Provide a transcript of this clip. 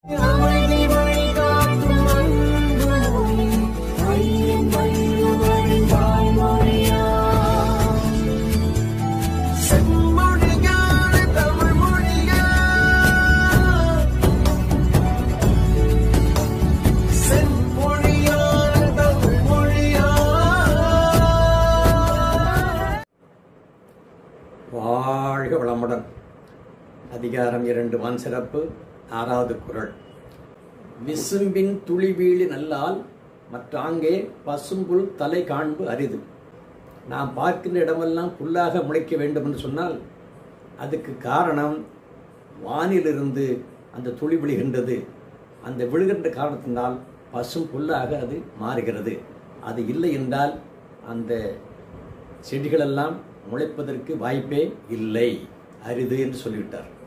அமைதி வழி காட்டும் அன்புமொழி, ஐயன் வள்ளுவரின் வாய்மொழியா. செம்மொழியான தமிழ் மொழியா. செம்மொழியான தமிழ் மொழியா. வாழ்க வளமுடன் அதிகாரம் இரண்டு வான் சிறப்பு ஆறாவது குறள் விசும்பின் துளி வீழி நல்லால் மற்றாங்கே பசும்புல் தலை காண்பு அரிது நாம் பார்க்கின்ற இடமெல்லாம் புல்லாக முளைக்க வேண்டும் என்று சொன்னால் அதுக்கு காரணம் வானிலிருந்து அந்த துளி விழுகின்றது அந்த விழுகின்ற காரணத்தினால் பசும் புல்லாக அது மாறுகிறது அது இல்லை என்றால் அந்த செடிகளெல்லாம் முளைப்பதற்கு வாய்ப்பே இல்லை அரிது என்று சொல்லிவிட்டார்